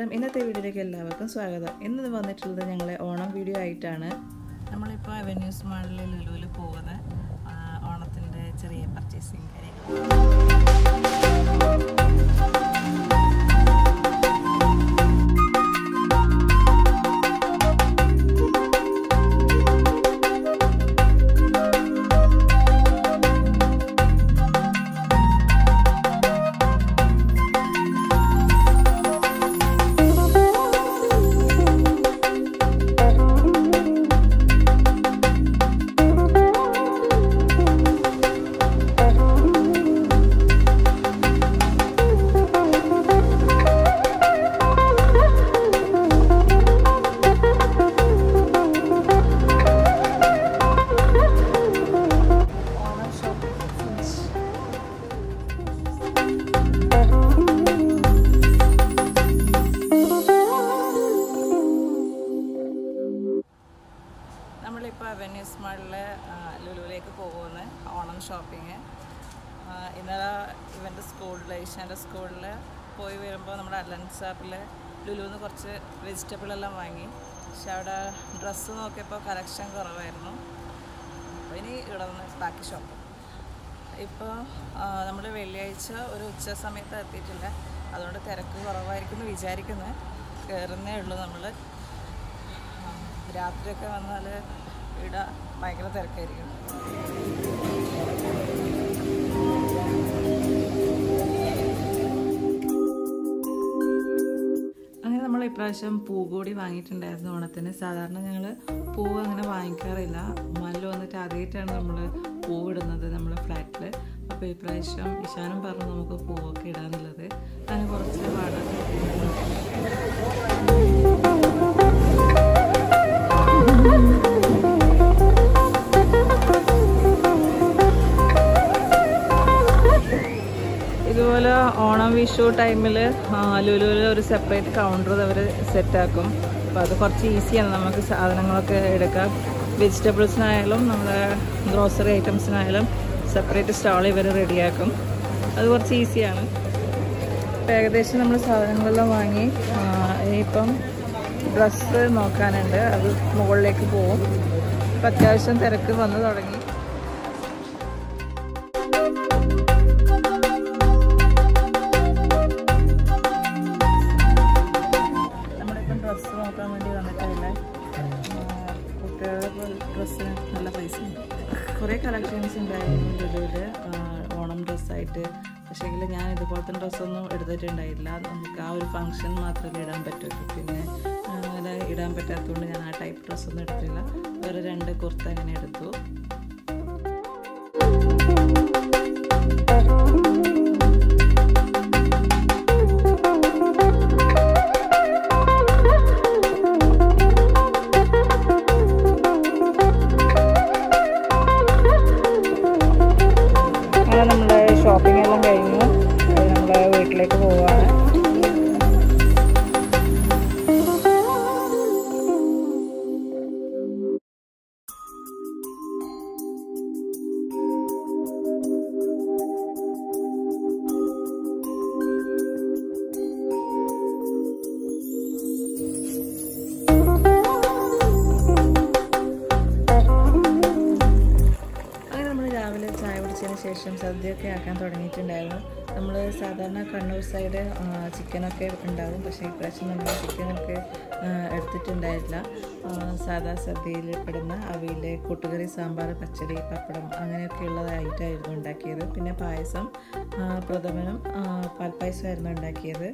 നമസ്കാരം ഇന്നത്തെ വീഡിയോയിലേക്ക് എല്ലാവർക്കും സ്വാഗതം ഇന്ന് വന്നിട്ടുള്ളത് ഞങ്ങളെ ഓണം വീഡിയോ ആയിട്ടാണ് നമ്മളിപ്പോൾ അവന്യൂസ് മാളിൽ ലുലുവിൽ പോകുന്നത് ഓണത്തിൻ്റെ ചെറിയ പർച്ചേസിങ് കാര്യങ്ങൾ ഓണം ഷോപ്പിംഗ് ഫിനിഷ് നമ്മളിപ്പോൾ അവന്യൂസ് മാളിൽ ലുലുവിലേക്ക് പോകുന്ന ഓണം ഷോപ്പിങ് ഇന്നലെ ഇവൻ്റെ സ്കൂളിൽ ഈശാൻ്റെ സ്കൂളിൽ പോയി വരുമ്പോൾ നമ്മുടെ അലൻസ് ആപ്പിൽ ലുലുവിന്ന് കുറച്ച് വെജിറ്റബിൾ എല്ലാം വാങ്ങി പക്ഷെ അവിടെ ഡ്രസ്സ് നോക്കിയപ്പോൾ കളക്ഷൻ കുറവായിരുന്നു അപ്പോൾ ഇനി ഇവിടെ നിന്ന് ബാക്കി ഷോപ്പ് ഇപ്പോൾ നമ്മൾ വെള്ളിയാഴ്ച ഒരു ഉച്ച സമയത്ത് എത്തിയിട്ടില്ല അതുകൊണ്ട് തിരക്ക് കുറവായിരിക്കും എന്ന് വിചാരിക്കുന്നത് കയറുന്നേ ഉള്ളൂ നമ്മൾ രാത്രിയൊക്കെ വന്നാൽ ഇവിടെ ഭയങ്കര തിരക്കായിരിക്കും അങ്ങനെ നമ്മൾ ഇപ്രാവശ്യം പൂ കൂടി വാങ്ങിയിട്ടുണ്ടായിരുന്നു ഓണത്തിന് സാധാരണ ഞങ്ങൾ പൂവ് അങ്ങനെ വാങ്ങിക്കാറില്ല മല്ല് വന്നിട്ട് ആദ്യമായിട്ടാണ് നമ്മൾ പൂവ് ഇടുന്നത് നമ്മുടെ ഫ്ലാറ്റിൽ അപ്പോൾ ഇപ്രാവശ്യം ഇഷാനും പറഞ്ഞു നമുക്ക് പൂവൊക്കെ ഇടാന്നുള്ളത് അങ്ങനെ കുറച്ച് പാടാൻ ഇതുപോലെ ഓണം വിഷു ടൈമിൽ ലുലുവിൽ ഒരു സെപ്പറേറ്റ് കൗണ്ടർ അവർ സെറ്റാക്കും അപ്പോൾ അത് കുറച്ച് ഈസിയാണ് നമുക്ക് സാധനങ്ങളൊക്കെ എടുക്കാം വെജിറ്റബിൾസിനായാലും നമ്മുടെ ഗ്രോസറി ഐറ്റംസിനായാലും സെപ്പറേറ്റ് സ്റ്റാൾ ഇവർ റെഡിയാക്കും അത് കുറച്ച് ഈസിയാണ് ഇപ്പം ഏകദേശം നമ്മൾ സാധനങ്ങളെല്ലാം വാങ്ങി ആ, ഇനിയിപ്പം ഡ്രസ്സ് നോക്കാനുണ്ട് അത് മുകളിലേക്ക് പോകും ഇപ്പം അത്യാവശ്യം തിരക്ക് വന്നു തുടങ്ങി നമ്മളിപ്പം ഡ്രസ്സ് നോക്കാൻ വേണ്ടി വന്നിട്ടില്ല കുട്ടികളുടെ ഡ്രസ്സിന് നല്ല പൈസ കുറേ കളക്ഷൻസ് ഉണ്ടായിരുന്നു ലുലുവിൽ ഓണം ഡ്രസ്സായിട്ട് പക്ഷേങ്കിൽ ഞാൻ ഇതുപോലത്തെ ഡ്രസ്സൊന്നും എടുത്തിട്ടുണ്ടായില്ല നമുക്ക് ആ ഒരു ഫംഗ്ഷൻ മാത്രമേ ഇടാൻ പറ്റുള്ളൂ പിന്നെ ആ, അങ്ങനെ ഇടാൻ പറ്റാത്തതുകൊണ്ട് ഞാൻ ആ ടൈപ്പ് ഡ്രസ്സൊന്നും എടുത്തില്ല വേറെ രണ്ട് കുർത്ത അങ്ങനെ എടുത്തു അങ്ങനെ നമ്മുടെ ഷോപ്പിംഗ് എല്ലാം കഴിഞ്ഞു നമ്മുടെ വീട്ടിലേക്ക് പോവാണ് അങ്ങനെ നമ്മൾ രാവിലെ ചായ കുടിച്ചതിന് ശേഷം സദ്യയൊക്കെ ആക്കാൻ തുടങ്ങിയിട്ടുണ്ടായിരുന്നു നമ്മൾ സാധാരണ കണ്ണൂർ സൈഡ് ചിക്കനൊക്കെ ഉണ്ടാവും പക്ഷേ ഇപ്രാവശ്യം നമ്മൾ ചിക്കനൊക്കെ ആ, എടുത്തിട്ടുണ്ടായില്ല ആ, സാധാ സദ്യയിൽ പെടുന്ന അവിയൽ കൂട്ടുകറി സാമ്പാർ പച്ചടി പപ്പടം അങ്ങനെയൊക്കെയുള്ളതായിട്ടായിരുന്നു ഉണ്ടാക്കിയത് പിന്നെ പായസം ആ, പ്രഥമനും ആ, പാൽപ്പായസമായിരുന്നു ഉണ്ടാക്കിയത്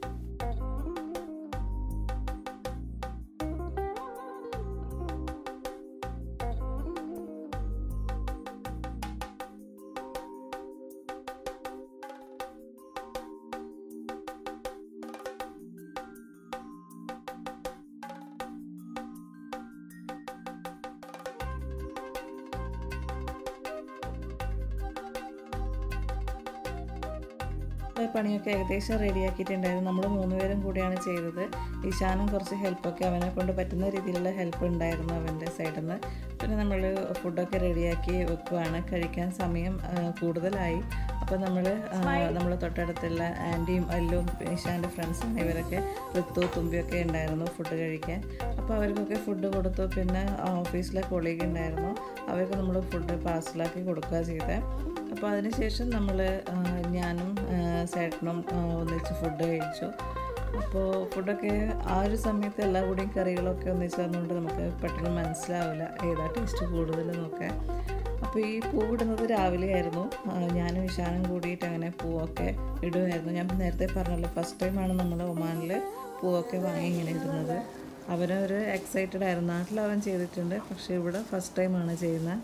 പണിയൊക്കെ ഏകദേശം റെഡിയാക്കിയിട്ടുണ്ടായിരുന്നു നമ്മൾ മൂന്നുപേരും കൂടിയാണ് ചെയ്തത് ഈശാനും കുറച്ച് ഹെൽപ്പൊക്കെ അവനെ കൊണ്ട് പറ്റുന്ന രീതിയിലുള്ള ഹെൽപ്പ് ഉണ്ടായിരുന്നു അവൻ്റെ സൈഡിൽ നിന്ന് പിന്നെ നമ്മൾ ഫുഡൊക്കെ റെഡിയാക്കി വെക്കുവാണ് കഴിക്കാൻ സമയം ആ, കൂടുതലായി അപ്പോൾ നമ്മൾ നമ്മൾ തൊട്ടടുത്തുള്ള ആൻറ്റിയും അല്ലും ഇഷാൻ്റെ ഫ്രണ്ട്സും ഇവരൊക്കെ ഋതു തുമ്പിയൊക്കെ ഉണ്ടായിരുന്നു ഫുഡ് കഴിക്കാൻ അപ്പോൾ അവർക്കൊക്കെ ഫുഡ് കൊടുത്തു പിന്നെ ഓഫീസിലെ കൊളീഗ് ഉണ്ടായിരുന്നു അവർക്ക് നമ്മൾ ഫുഡ് പാർസലാക്കി കൊടുക്കുക ചെയ്തത് അപ്പോൾ അതിനുശേഷം നമ്മൾ ഞാനും ചേട്ടനും ഒന്നിച്ച് ഫുഡ് കഴിച്ചു അപ്പോൾ ഫുഡൊക്കെ ആ ഒരു സമയത്ത് എല്ലാ കൂടിയും കറികളൊക്കെ ഒന്നിച്ച് വന്നുകൊണ്ട് നമുക്ക് പെട്ടെന്ന് മനസ്സിലാവില്ല ഏതാ ടേസ്റ്റ് കൂടുതൽ നോക്കാൻ അപ്പോൾ ഈ പൂവിടുന്നത് രാവിലെ ആയിരുന്നു ഞാനും വിശാനും കൂടിയിട്ട് അങ്ങനെ പൂവൊക്കെ ഇടുമായിരുന്നു ഞാൻ നേരത്തെ പറഞ്ഞല്ലോ ഫസ്റ്റ് ടൈമാണ് നമ്മൾ ഒമാനിൽ പൂവൊക്കെ വാങ്ങി ഇങ്ങനെ ഇടുന്നത് അവനൊരു എക്സൈറ്റഡ് ആയിരുന്നു നാട്ടിൽ അവൻ ചെയ്തിട്ടുണ്ട് പക്ഷേ ഇവിടെ ഫസ്റ്റ് ടൈമാണ് ചെയ്യുന്നത്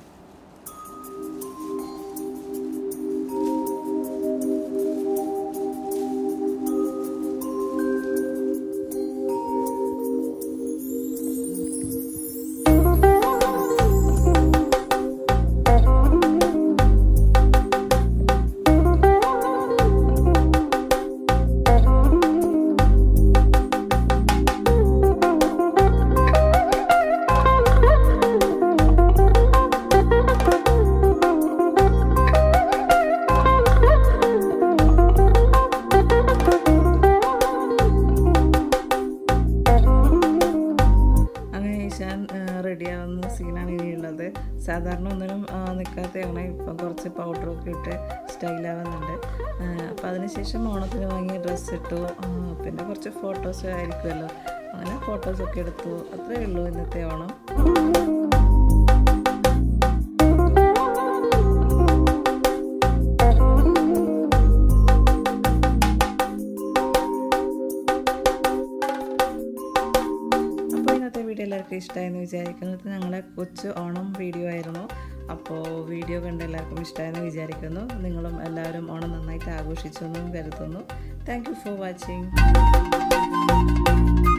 അങ്ങനെ ഈശാൻ റെഡിയാവുന്ന സീനാണ് ഇനിയുള്ളത് സാധാരണ ഒന്നിനും നിൽക്കാത്തതാണ് ഇപ്പം കുറച്ച് പൗഡറൊക്കെ ഇട്ട് സ്റ്റൈലാവുന്നുണ്ട് അപ്പോൾ അതിനുശേഷം ഓണത്തിന് വാങ്ങിയ ഡ്രസ്സ് ഇട്ടു ആ, പിന്നെ കുറച്ച് ഫോട്ടോസ് ആയിരിക്കുമല്ലോ അങ്ങനെ ഫോട്ടോസൊക്കെ എടുത്തു അത്രയേ ഉള്ളൂ ഇന്നത്തെ ഓണം അപ്പോൾ ഇന്നത്തെ വീഡിയോ എല്ലാവർക്കും ഇഷ്ടമായെന്ന് വിചാരിക്കുന്നത് ഞങ്ങളെ കൊച്ചു ഓണം വീഡിയോ ആയിരുന്നു അപ്പോൾ വീഡിയോ കണ്ട് എല്ലാവർക്കും ഇഷ്ടമായെന്ന് വിചാരിക്കുന്നു നിങ്ങളും എല്ലാവരും ഓണം നന്നായിട്ട് ആഘോഷിച്ചു എന്നും കരുതുന്നു താങ്ക് യു ഫോർ വാച്ചിങ്